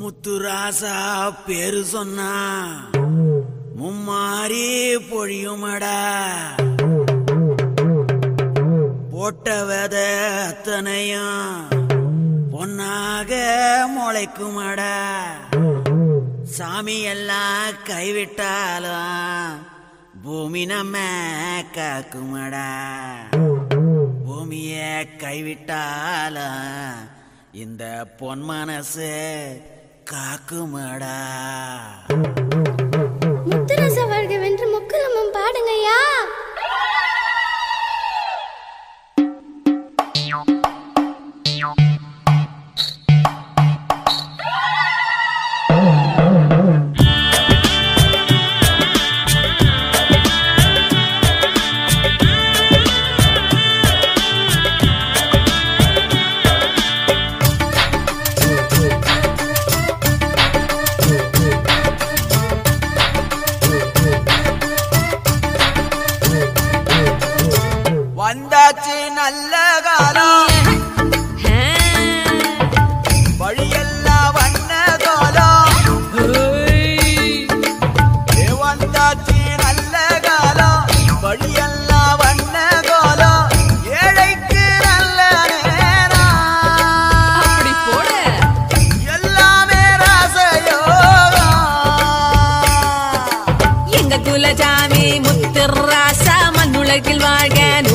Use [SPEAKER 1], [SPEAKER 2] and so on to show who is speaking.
[SPEAKER 1] முத்துராசா பேரு சொன்னா மும்மாரி பொழியுமடா போட்ட வித அத்தனையும் பொன்னாக முளைக்குமடா சாமி எல்லாம் கைவிட்டாலும் பூமி நம்ம காக்குமடா பூமிய கைவிட்டாலும் இந்த பொன் மனசு காக்குமடா
[SPEAKER 2] முத்துரச வாழ்க வென்று முக்குலமும் பாடுங்கய்யா
[SPEAKER 1] வந்தாச்சு நல்ல காலம் வழியெல்லாம் வண்ண காலம் ஏ வந்தாச்சு நல்ல காலம் வழியெல்லாம் வண்ண காலம் ஏழைக்கு நல்ல நேரம்
[SPEAKER 3] அப்படி போடு
[SPEAKER 1] எல்லாமே ராசயோகம்
[SPEAKER 3] எங்க குலஜாமி முத்துராசா மண்ணுலகில் வாழ்க